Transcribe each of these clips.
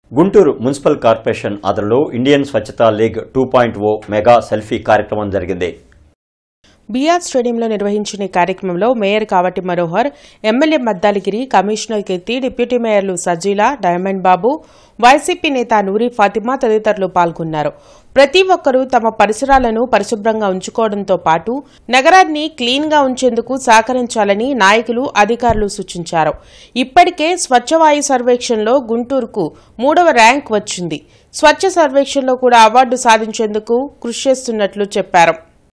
Guntur municipal corporation ఆధ్వర్యంలో Indian Swachhata league two point O mega selfie కార్యక్రమం జరిగింది బీఆర్ స్టేడియంలో నిర్వహించిన ఈ కార్యక్రమంలో mayor Kavati Manohar MLA Maddaligiri commissioner Keerthi deputy మేయర్లు సజీల డైమండ్ బాబు వైసీపీ నేత నూరి ఫాతిమా తదితరులు పాల్గొన్నారు ప్రతి ఒక్కరూ తమ పరిసరాలను పరిశుభ్రంగా ఉంచుకోవడంతో పాటు నగరాన్ని క్లీన్ గా ఉంచేందుకు సహకరించాలని నాయకులు అధికారులు సూచించారు ఇప్పటికే స్వచ్ఛవాయు సర్వేక్షణలో గుంటూరుకు మూడవ ర్యాంక్ వచ్చింది స్వచ్ఛ సర్వేక్షణలో కూడా అవార్డు సాధించేందుకు కృషి చేస్తున్నట్లు చెప్పారు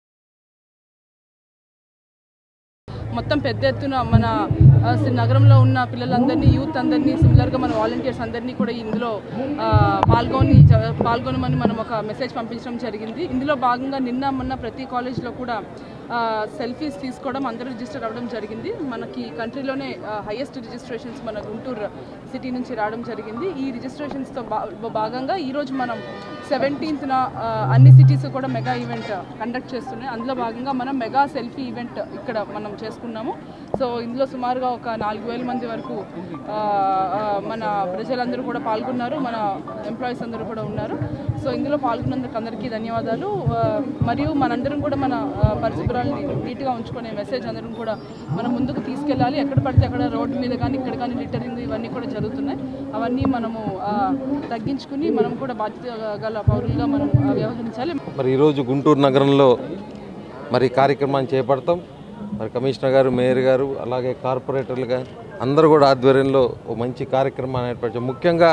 మొత్తం పెద్ద ఎత్తున మన ఆ, సి- నగరంలో ఉన్న పిల్లలందరినీ యూత్ అందరినీ సిమిలర్గా మన వాలంటీర్స్ అందరినీ కూడా ఇందులో ఆ, పాల్గొని జ- పాల్గొనమని మనం ఒక మెసేజ్ పంపించడం జరిగింది ఇందులో భాగంగా నిన్న మొన్న ప్రతి కాలేజ్లో కూడా సెల్ఫీస్ తీసుకోవడం అందరూ రిజిస్టర్ అవ్వడం జరిగింది మనకి కంట్రీలోనే హైయెస్ట్ రిజిస్ట్రేషన్స్ మన గుంటూరు సిటీ నుంచి రావడం జరిగింది ఈ రిజిస్ట్రేషన్స్తో భాగంగా ఈరోజు మనం సెవెంటీన్త్న అన్ని సిటీస్ కూడా మెగా ఈవెంట్ కండక్ట్ చేస్తున్నాయి అందులో భాగంగా మనం మెగా సెల్ఫీ ఈవెంట్ ఇక్కడ మనం చేసుకున్నాము సో ఇందులో సుమారుగా ఒక నాలుగు వేల మంది వరకు ఆ, ఆ, మన ప్రజలందరూ కూడా పాల్గొన్నారు మన ఎంప్లాయీస్ అందరూ కూడా ఉన్నారు సో ఇందులో పాల్గొన్నందుకు అందరికీ ధన్యవాదాలు ఆ, మరియు మనందరం కూడా మన ఆ, పరిశుభ్రాలని నీట్గా ఉంచుకునే మెసేజ్ అందరం కూడా మనం ముందుకు తీసుకెళ్ళాలి ఎక్కడ పడితే అక్కడ రోడ్డు మీద కానీ ఇక్కడ కానీ లిటరింగ్ ఇవన్నీ కూడా జరుగుతున్నాయి అవన్నీ మనము ఆ, తగ్గించుకుని మనం కూడా బాధ్యత గల పౌరులుగా మనం ఆ, వ్యవహరించాలి మరి ఈరోజు గుంటూరు నగరంలో మరి ఈ కార్యక్రమాన్ని చేపడతాం మరి కమిషనర్ గారు మేయర్ గారు అలాగే కార్పొరేటర్లు గారు అందరూ కూడా ఆధ్వర్యంలో ఓ మంచి కార్యక్రమాన్ని ఏర్పరిచాం ముఖ్యంగా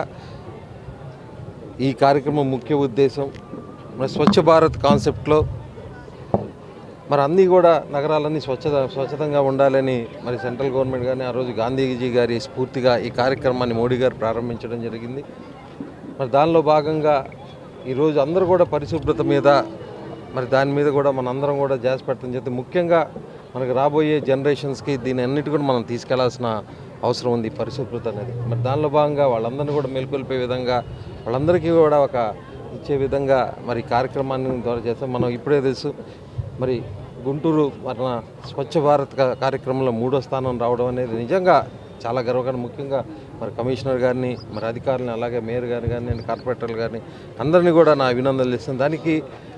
ఈ కార్యక్రమం ముఖ్య ఉద్దేశం మరి స్వచ్ఛ భారత్ కాన్సెప్ట్లో మరి అన్నీ కూడా నగరాలన్నీ స్వచ్ఛత స్వచ్ఛతంగా ఉండాలని మరి సెంట్రల్ గవర్నమెంట్ కానీ ఆ రోజు గాంధీజీ గారి స్ఫూర్తిగా ఈ కార్యక్రమాన్ని మోడీ గారు ప్రారంభించడం జరిగింది మరి దానిలో భాగంగా ఈరోజు అందరూ కూడా పరిశుభ్రత మీద మరి దాని మీద కూడా మన అందరం కూడా జాస్ పెట్టడం చేస్తే ముఖ్యంగా మనకు రాబోయే జనరేషన్స్కి దీని అన్నిటి కూడా మనం తీసుకెళ్లాల్సిన అవసరం ఉంది ఈ పరిశుభ్రత అనేది మరి దానిలో భాగంగా వాళ్ళందరినీ కూడా మేల్కొల్పే విధంగా వాళ్ళందరికీ కూడా ఒక ఇచ్చే విధంగా మరి ఈ కార్యక్రమాన్ని ద్వారా చేస్తాం మనం ఇప్పుడే తెలుసు మరి గుంటూరు మన స్వచ్ఛ భారత్ కా- కార్యక్రమంలో మూడో స్థానం రావడం అనేది నిజంగా చాలా గర్వకారణం ముఖ్యంగా మరి కమిషనర్ గారిని మరి అధికారులని అలాగే మేయర్ గారిని కానీ నేను కార్పొరేటర్లు గారిని అందరినీ కూడా నా అభినందనలు ఇస్తాను దానికి